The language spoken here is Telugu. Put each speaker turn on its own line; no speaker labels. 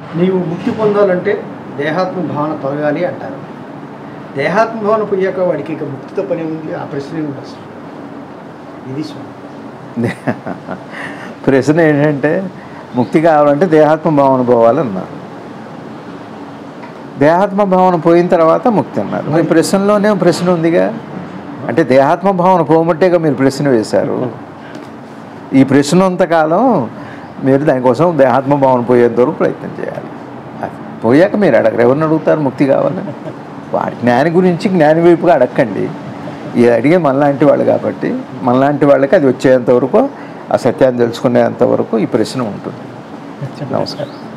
నీవు ముక్తి పొందాలంటే దేహాత్మ భావన తొలగాలి అంటారు దేహాత్మ భావన పోయాక వాడికి ఇక ముక్తితో పని ఉంది ఆ ప్రశ్న ఉంది అసలు ఇది స్వామి
ప్రశ్న ఏంటంటే ముక్తి కావాలంటే దేహాత్మ భావన పోవాలన్నారు దేహాత్మ భావన పోయిన తర్వాత ముక్తి అన్నారు మీ ప్రశ్నలోనే ప్రశ్న ఉందిగా అంటే దేహాత్మ భావన పోమంటేగా మీరు ప్రశ్న వేశారు ఈ ప్రశ్న అంతకాలం మీరు దానికోసం దేహాత్మ భావన పోయేంత వరకు ప్రయత్నం చేయాలి అది పోయాక మీరు అడగరు ఎవరిని అడుగుతారు ముక్తి కావాలని వాడి జ్ఞాని గురించి జ్ఞాని వైపుగా అడగండి ఇది అడిగే మనలాంటి వాళ్ళు కాబట్టి మనలాంటి వాళ్ళకి అది వచ్చేంత వరకు ఆ సత్యాన్ని తెలుసుకునేంత వరకు ఈ ప్రశ్న ఉంటుంది నమస్కారం